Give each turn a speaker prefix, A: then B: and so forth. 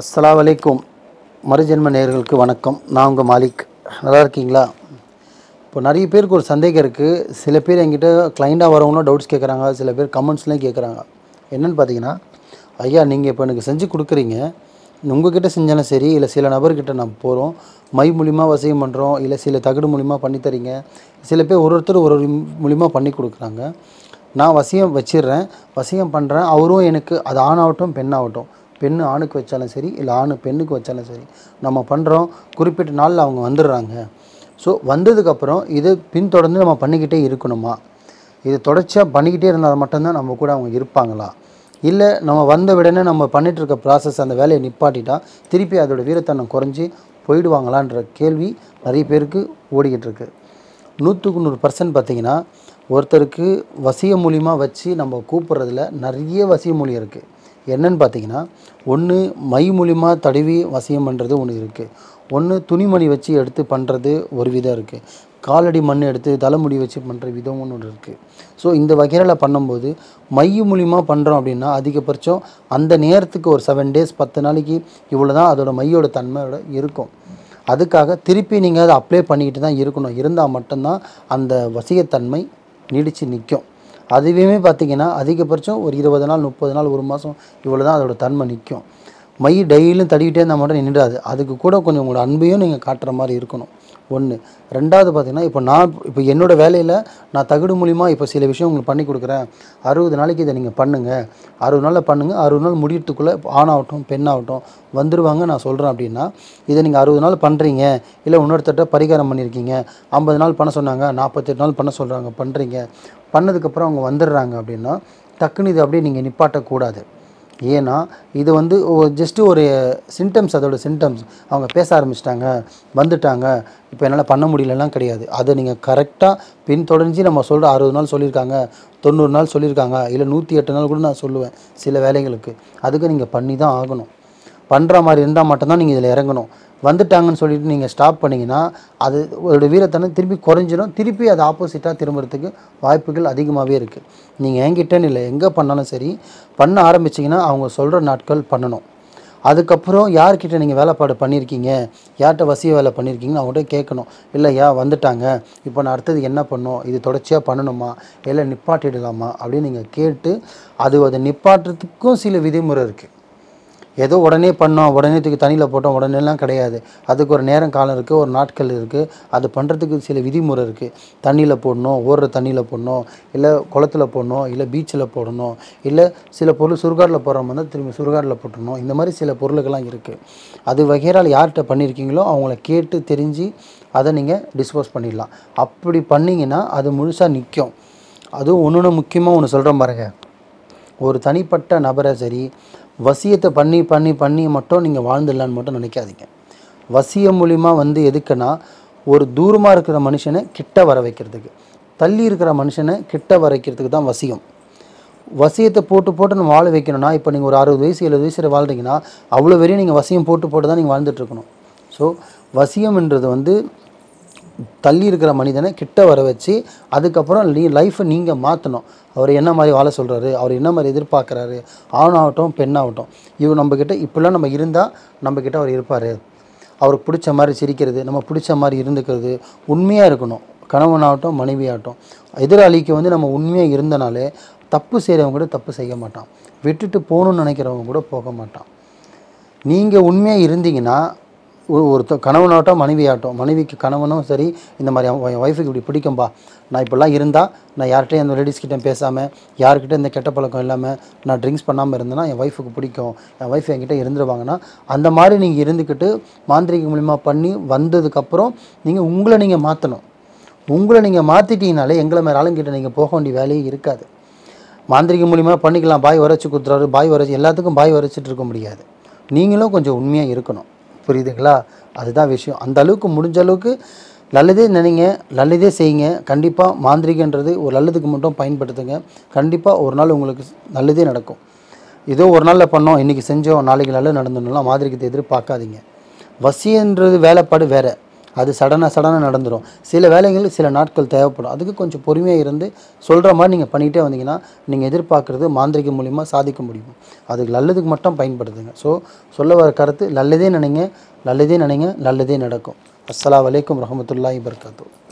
A: அஸ்ஸலாமு அலைக்கும் மறுஜென்ம நேயர்களுக்கு வணக்கம் நான் உங்கள் மாலிக் நல்லா இருக்கீங்களா இப்போ நிறைய பேருக்கு ஒரு சந்தேகம் இருக்குது சில பேர் என்கிட்ட கிளைண்டாக வரவங்களும் டவுட்ஸ் கேட்குறாங்க சில பேர் கமெண்ட்ஸ்லையும் கேட்குறாங்க என்னென்னு பார்த்தீங்கன்னா ஐயா நீங்கள் இப்போ எனக்கு செஞ்சு கொடுக்குறீங்க உங்ககிட்ட செஞ்சாலும் சரி இல்லை சில நபர்கிட்ட நம்ம போகிறோம் மை மூலிமா வசியம் பண்ணுறோம் இல்லை சில தகடு மூலிமா பண்ணித்தரீங்க சில பேர் ஒரு ஒருத்தர் ஒரு ஒரு மூலிமா பண்ணி கொடுக்குறாங்க நான் வசியம் வச்சிடுறேன் வசியம் பண்ணுறேன் அவரும் எனக்கு அது ஆணாகட்டும் பெண்ணாகட்டும் பெண்ணு ஆணுக்கு வச்சாலும் சரி இல்லை ஆணு பெண்ணுக்கு வச்சாலும் சரி நம்ம பண்ணுறோம் குறிப்பிட்ட நாளில் அவங்க வந்துடுறாங்க ஸோ வந்ததுக்கப்புறம் இது பின்தொடர்ந்து நம்ம பண்ணிக்கிட்டே இருக்கணுமா இது தொடர்ச்சியாக பண்ணிக்கிட்டே இருந்தால் மட்டும்தான் நம்ம கூட அவங்க இருப்பாங்களா இல்லை நம்ம வந்த உடனே நம்ம பண்ணிட்டு இருக்க ப்ராசஸ் அந்த வேலையை நிப்பாட்டிட்டா திருப்பி அதோட வீரத்தன்னம் குறைஞ்சி போயிடுவாங்களான்ற கேள்வி நிறைய பேருக்கு ஓடிக்கிட்டு இருக்கு நூற்றுக்கு நூறு பர்சன்ட் பார்த்தீங்கன்னா ஒருத்தருக்கு வசிய மூலியமாக வச்சு நம்ம கூப்பிட்றதுல நிறைய வசிய மொழி இருக்குது என்னன்னு பார்த்தீங்கன்னா ஒன்று மை மூலிமா தடவி வசியம் பண்ணுறது ஒன்று இருக்குது ஒன்று துணிமணி வச்சு எடுத்து பண்ணுறது ஒரு விதம் இருக்குது காலடி மண் எடுத்து தலைமுடி வச்சு பண்ணுற விதம் ஒன்று இருக்குது ஸோ இந்த வகையில் பண்ணும்போது மை மூலிமா பண்ணுறோம் அப்படின்னா அதிகபட்சம் அந்த நேரத்துக்கு ஒரு செவன் டேஸ் பத்து நாளைக்கு இவ்வளோ தான் அதோட மையோட தன்மையோட இருக்கும் அதுக்காக திருப்பி நீங்கள் அதை அப்ளை பண்ணிக்கிட்டு தான் இருக்கணும் இருந்தால் மட்டும்தான் அந்த வசியத்தன்மை நீடித்து நிற்கும் அதுவே பார்த்தீங்கன்னா அதிகபட்சம் ஒரு இருபது நாள் முப்பது நாள் ஒரு மாதம் இவ்வளோ தான் அதோட தன்மை நிற்கும் மை டெய்லியும் தடிக்கிட்டே இருந்தால் மட்டும் நின்றுடாது அதுக்கு கூட கொஞ்சம் உங்களோட அன்பையும் நீங்கள் காட்டுற மாதிரி இருக்கணும் ஒன்று ரெண்டாவது பார்த்தீங்கன்னா இப்போ நான் இப்போ என்னோடய வேலையில் நான் தகுடு மூலிமா இப்போ சில விஷயம் உங்களுக்கு பண்ணி கொடுக்குறேன் அறுபது நாளைக்கு இதை நீங்கள் பண்ணுங்கள் அறுபது நாளில் பண்ணுங்கள் அறுபது நாள் முடியறதுக்குள்ளே ஆணாகட்டும் பெண்ணாகட்டும் வந்துடுவாங்க நான் சொல்கிறேன் அப்படின்னா இதை நீங்கள் அறுபது நாள் பண்ணுறீங்க இல்லை இன்னொருத்தட்ட பரிகாரம் பண்ணியிருக்கீங்க ஐம்பது நாள் பண்ண சொன்னாங்க நாற்பத்தெட்டு நாள் பண்ண சொல்கிறாங்க பண்ணுறீங்க பண்ணதுக்கப்புறம் அவங்க வந்துடுறாங்க அப்படின்னா டக்குன்னு இது அப்படியே நீங்கள் நிப்பாட்டக்கூடாது ஏன்னா இது வந்து ஜஸ்ட்டு ஒரு சிம்டம்ஸ் அதோட சிம்டம்ஸ் அவங்க பேச ஆரம்பிச்சிட்டாங்க வந்துட்டாங்க இப்போ என்னால் பண்ண முடியலலாம் கிடையாது அதை நீங்கள் கரெக்டாக பின்தொடர்ந்து நம்ம சொல்கிற அறுபது நாள் சொல்லியிருக்காங்க தொண்ணூறு நாள் சொல்லியிருக்காங்க இல்லை நூற்றி எட்டு நாள் கூட நான் சொல்லுவேன் சில வேலைகளுக்கு அதுக்கு நீங்கள் பண்ணி தான் ஆகணும் பண்ணுற மாதிரி இருந்தால் மட்டும்தான் நீங்கள் இதில் இறங்கணும் வந்துட்டாங்கன்னு சொல்லிட்டு நீங்கள் ஸ்டாப் பண்ணிங்கன்னா அது ஒரு வீரத்தனை திருப்பி குறைஞ்சிரும் திருப்பி அது ஆப்போசிட்டாக திரும்புறதுக்கு வாய்ப்புகள் அதிகமாகவே இருக்குது நீங்கள் என்கிட்டன்னு இல்லை எங்கே பண்ணாலும் சரி பண்ண ஆரம்பிச்சிங்கன்னா அவங்க சொல்கிற நாட்கள் பண்ணணும் அதுக்கப்புறம் யார்கிட்ட நீங்கள் வேலைப்பாடு பண்ணியிருக்கீங்க யார்கிட்ட வசிய வேலை பண்ணியிருக்கீங்கன்னு அவங்கள்ட்ட கேட்கணும் இல்லையா வந்துட்டாங்க இப்போ நான் அடுத்தது என்ன பண்ணும் இது தொடர்ச்சியாக பண்ணணுமா இல்லை நிப்பாட்டிடலாமா அப்படின்னு நீங்கள் கேட்டு அது அதை நிப்பாட்டுறதுக்கும் சில விதிமுறை இருக்குது ஏதோ உடனே பண்ணோம் உடனே தூக்கி தண்ணியில் போட்டோம் உடனேலாம் கிடையாது அதுக்கு ஒரு நேரம் காலம் இருக்குது ஒரு நாட்கள் இருக்குது அது பண்ணுறதுக்கு சில விதிமுறை இருக்குது தண்ணியில் போடணும் ஓடுற தண்ணியில் போடணும் இல்லை குளத்துல போடணும் இல்லை பீச்சில் போடணும் இல்லை சில பொருள் சுடுகாட்டில் போடுறவங்க வந்து திரும்பி சுடுகாட்டில் போட்டுடணும் இந்த மாதிரி சில பொருளுக்கெல்லாம் இருக்குது அது வகையால் யார்கிட்ட பண்ணியிருக்கீங்களோ அவங்கள கேட்டு தெரிஞ்சு அதை நீங்கள் டிஸ்போஸ் பண்ணிடலாம் அப்படி பண்ணிங்கன்னா அது முழுசாக நிற்கும் அதுவும் ஒன்று ஒன்று முக்கியமாக ஒன்று சொல்கிறேன் பாருங்க ஒரு தனிப்பட்ட நபரை சரி வசியத்தை பண்ணி பண்ணி பண்ணி மட்டும் நீங்கள் வாழ்ந்துடலான்னு மட்டும் நினைக்காதீங்க வசியம் மூலிமா வந்து எதுக்குன்னா ஒரு தூரமாக இருக்கிற மனுஷனை கிட்ட வர வைக்கிறதுக்கு தள்ளி இருக்கிற மனுஷனை கிட்ட வர வைக்கிறதுக்கு தான் வசியம் வசியத்தை போட்டு போட்டு நம்ம வாழ வைக்கணும்னா இப்போ நீங்கள் ஒரு அறுபது வயசு எழுபது வயசில் வாழ்றீங்கன்னா அவ்வளோ வரையும் நீங்கள் வசியம் போட்டு போட்டு தான் நீங்கள் வாழ்ந்துட்டு இருக்கணும் ஸோ வசியம்ன்றது வந்து தள்ளி இருக்கிற மனிதனை கிட்ட வர வச்சு அதுக்கப்புறம் நீ லைஃப்பை நீங்கள் மாற்றணும் அவர் என்ன மாதிரி வாழ சொல்கிறாரு அவர் என்ன மாதிரி எதிர்பார்க்குறாரு ஆணாகட்டும் பெண்ணாகட்டும் இவர் நம்மக்கிட்ட இப்படிலாம் நம்ம இருந்தால் நம்மக்கிட்ட அவர் இருப்பார் அவருக்கு பிடிச்ச மாதிரி சிரிக்கிறது நம்ம பிடிச்ச மாதிரி இருந்துக்கிறது உண்மையாக இருக்கணும் கணவனாகட்டும் மனைவியாகட்டும் எதிராளிக்கு வந்து நம்ம உண்மையாக இருந்தனாலே தப்பு செய்கிறவங்க கூட தப்பு செய்ய மாட்டான் விட்டுட்டு போகணும்னு நினைக்கிறவங்க கூட போக மாட்டான் நீங்கள் உண்மையாக இருந்தீங்கன்னா ஒரு ஒருத்த கணவனாகட்டும் மனைவியாகட்டும் மனைவிக்கு கணவனும் சரி இந்த மாதிரி அவன் என் ஒய்ஃபுக்கு இப்படி பிடிக்கும்பா நான் இப்படிலாம் இருந்தால் நான் யார்கிட்டையும் அந்த லேடிஸ்கிட்ட பேசாமல் யார்கிட்ட இந்த கெட்ட பழக்கம் இல்லாமல் நான் ட்ரிங்க்ஸ் பண்ணாமல் இருந்தேன்னா என் ஒய்ஃபுக்கு பிடிக்கும் என் ஒய்ஃப் என்கிட்ட இருந்துருவாங்கன்னா அந்த மாதிரி நீங்கள் இருந்துக்கிட்டு மாந்திரிக மூலிமா பண்ணி வந்ததுக்கப்புறம் நீங்கள் உங்களை நீங்கள் மாற்றணும் உங்களை நீங்கள் மாற்றிட்டீங்கனாலே எங்களை மாதிரி ஆளுங்கிட்ட நீங்கள் போக வேண்டிய வேலையே இருக்காது மாந்திரிக மூலிமா பண்ணிக்கலாம் பாய் வரைச்சி குத்துறாரு பாய் வரைச்சி எல்லாத்துக்கும் பாய் வரைச்சிட்டு இருக்க முடியாது நீங்களும் கொஞ்சம் உண்மையாக இருக்கணும் புரியுதுங்களா அதுதான் விஷயம் அந்த அளவுக்கு முடிஞ்ச அளவுக்கு நல்லதே நினைங்க நல்லதே செய்யுங்க கண்டிப்பாக மாந்திரிகன்றது ஒரு நல்லதுக்கு மட்டும் பயன்படுத்துங்க கண்டிப்பாக ஒரு நாள் உங்களுக்கு நல்லதே நடக்கும் ஏதோ ஒரு நாளில் பண்ணோம் இன்றைக்கி செஞ்சோம் நாளைக்கு நல்லது நடந்தோம்லாம் மாந்திரிகத்தை எதிர்பார்க்காதீங்க வசியன்றது வேலைப்பாடு வேறு அது சடனாக சடனாக நடந்துடும் சில வேலைகள் சில நாட்கள் தேவைப்படும் அதுக்கு கொஞ்சம் பொறுமையாக இருந்து சொல்கிற மாதிரி நீங்கள் பண்ணிகிட்டே வந்தீங்கன்னா நீங்கள் எதிர்பார்க்குறது மாந்திரிகம் மூலிமா சாதிக்க முடியும் அதுக்கு நல்லதுக்கு மட்டும் பயன்படுத்துங்க ஸோ சொல்ல வர கருத்து நல்லதே நினைங்க நல்லதே நினைங்க நல்லதே நடக்கும் அஸ்ஸலாமு அலைக்கும் ரஹமத்துல்லாஹி வபரகாத்துஹு